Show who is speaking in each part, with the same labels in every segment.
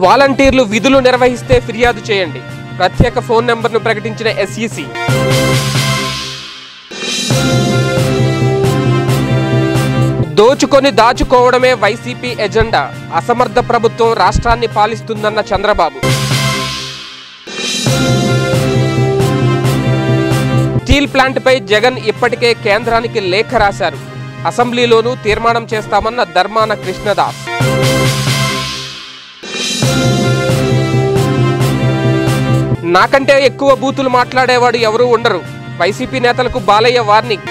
Speaker 1: వాలంటీర్లు విధులు నిర్వహిస్తే ఫిర్యాదు చేయండి ప్రత్యేక ఫోన్ నెంబర్ను ప్రకటించిన ఎస్ఈసి దోచుకొని దాచుకోవడమే వైసీపీ ఎజెండా అసమర్థ ప్రభుత్వం రాష్ట్రాన్ని పాలిస్తుందన్న చంద్రబాబు స్టీల్ ప్లాంట్పై జగన్ ఇప్పటికే కేంద్రానికి లేఖ రాశారు అసెంబ్లీలోనూ తీర్మానం చేస్తామన్న ధర్మాన కృష్ణదాస్ నాకంటే ఎక్కువ బూతులు మాట్లాడేవాడు ఎవరూ ఉండరు వైసీపీ నేతలకు బాలయ్య వార్నింగ్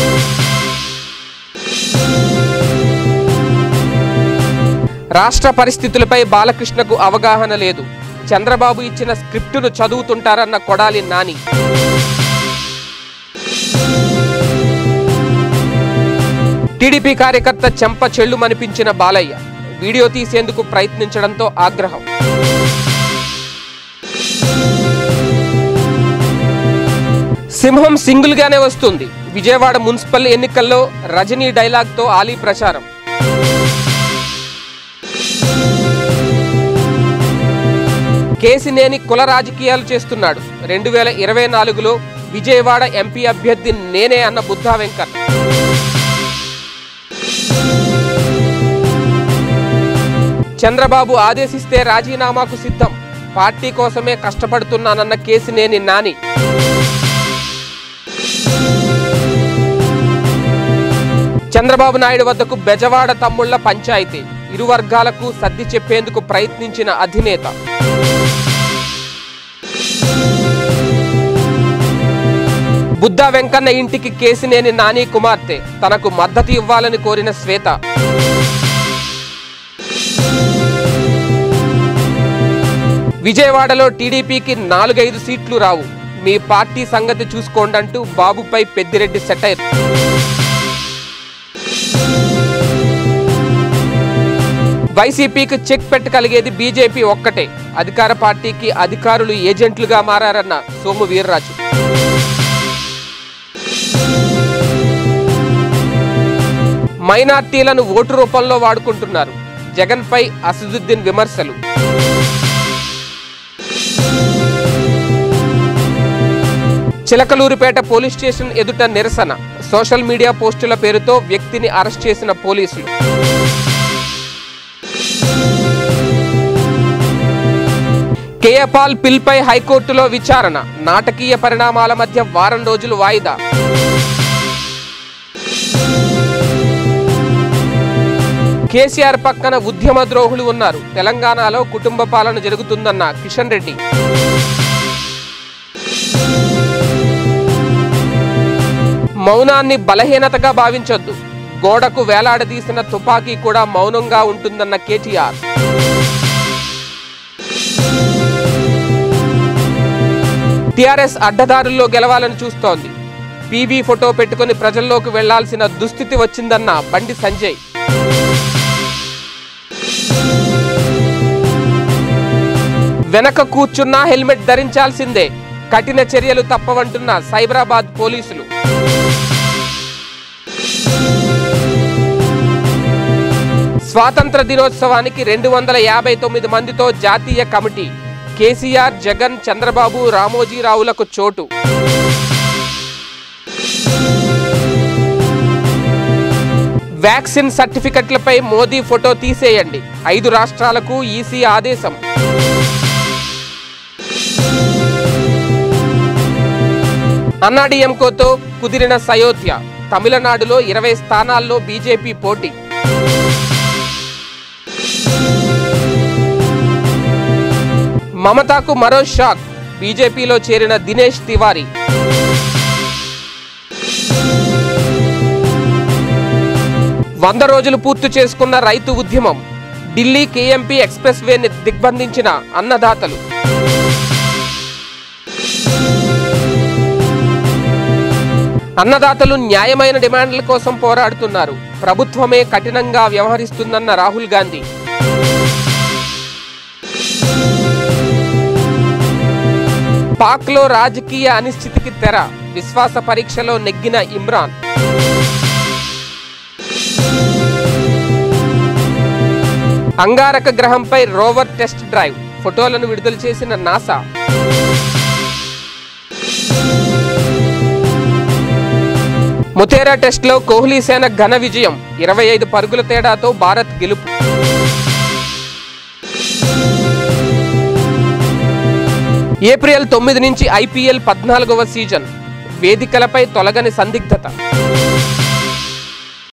Speaker 1: రాష్ట్ర పరిస్థితులపై బాలకృష్ణకు అవగాహన లేదు చంద్రబాబు ఇచ్చిన స్క్రిప్టును చదువుతుంటారన్న కొడాలి నాని టీడీపీ కార్యకర్త చెంప చెల్లుమనిపించిన బాలయ్య వీడియో తీసేందుకు ప్రయత్నించడంతో ఆగ్రహం సింహం సింగిల్ గానే వస్తుంది విజయవాడ మున్సిపల్ ఎన్నికల్లో రజనీ డైలాగ్తో ఆలీ ప్రచారం కేసినేని కుల రాజకీయాలు చేస్తున్నాడు రెండు వేల ఇరవై నాలుగులో విజయవాడ ఎంపీ అభ్యర్థి నేనే అన్న బుద్ధా వెంకట్ చంద్రబాబు ఆదేశిస్తే రాజీనామాకు సిద్ధం పార్టీ కోసమే కష్టపడుతున్నానన్న కేసినేని నాని చంద్రబాబు నాయుడు వద్దకు బెజవాడ తమ్ముళ్ల పంచాయతీ ఇరు వర్గాలకు సర్ది చెప్పేందుకు ప్రయత్నించిన అధినేత బుద్ధా వెంకన్న ఇంటికి కేసినేని నాని కుమార్తె తనకు మద్దతు ఇవ్వాలని కోరిన శ్వేత విజయవాడలో టీడీపీకి నాలుగైదు సీట్లు రావు మీ పార్టీ సంగతి చూసుకోండంటూ బాబుపై పెద్దిరెడ్డి సెటైర్ వైసీపీకి చెక్ పెట్టగలిగేది బీజేపీ ఒక్కటే అధికార పార్టీకి అధికారులు ఏజెంట్లుగా మారారన్న సోము వీర్రాజు మైనార్టీలను ఓటు రూపంలో వాడుకుంటున్నారు జగన్పై అసదుద్దీన్ విమర్శలు చిలకలూరిపేట పోలీస్ స్టేషన్ ఎదుట నిరసన సోషల్ మీడియా పోస్టుల పేరుతో వ్యక్తిని అరెస్ట్ చేసిన పోలీసులు కేయపాల్ పిల్పై హైకోర్టులో విచారణ నాటకీయ పరిణామాల మధ్య వారం రోజులు వాయిదా కేసీఆర్ పక్కన ఉద్యమ ద్రోహులు ఉన్నారు తెలంగాణలో కుటుంబ పాలన జరుగుతుందన్న కిషన్ రెడ్డి మౌనాన్ని బలహీనతగా భావించొద్దు గోడకు వేలాడదీసిన తుపాకీ కూడా మౌనంగా ఉంటుందన్న కేటీఆర్ టిఆర్ఎస్ అడ్డదారుల్లో గెలవాలని చూస్తోంది పీవీ ఫోటో పెట్టుకుని ప్రజల్లోకి వెళ్లాల్సిన దుస్థితి వచ్చిందన్న బండి సంజయ్ వెనక కూర్చున్నా హెల్మెట్ ధరించాల్సిందే కఠిన చర్యలు తప్పవంటున్న సైబరాబాద్ పోలీసులు స్వాతంత్ర దినోత్సవానికి రెండు వందల యాభై తొమ్మిది మందితో జాతీయ కమిటీ కేసీఆర్ జగన్ చంద్రబాబు రామోజీరావులకు చోటు వ్యాక్సిన్ సర్టిఫికెట్లపై మోదీ ఫోటో తీసేయండి ఐదు రాష్ట్రాలకు ఈసీ ఆదేశం అన్నాడీఎంకోతో కుదిరిన సయోధ్య తమిళనాడులో ఇరవై స్థానాల్లో బీజేపీ పోటీ మమతాకు మరో షాక్ బీజేపీలో చేరిన దినేష్ తివారీ వంద రోజులు పూర్తి చేసుకున్న రైతు ఉద్యమం ఢిల్లీ కేఎంపీ ఎక్స్ప్రెస్ వేని దిగ్బంధించిన అన్నదాతలు అన్నదాతలు న్యాయమైన డిమాండ్ల కోసం పోరాడుతున్నారు ప్రభుత్వమే కఠినంగా వ్యవహరిస్తుందన్న రాహుల్ గాంధీ పాక్లో రాజకీయ అనిశ్చితికి తెర విశ్వాస పరీక్షలో నెగ్గిన ఇమ్రాన్ అంగారక గ్రహంపై రోవర్ టెస్ట్ డ్రైవ్ ఫోటోలను విడుదల చేసిన నాసా ముతేరా టెస్ట్లో కోహ్లీ సేన ఘన విజయం ఇరవై ఐదు పరుగుల తేడాతో భారత్ గెలుపు ఏప్రిల్ తొమ్మిది నుంచి ఐపీఎల్ పద్నాలుగవ సీజన్ వేదికలపై తొలగని సందిగ్ధత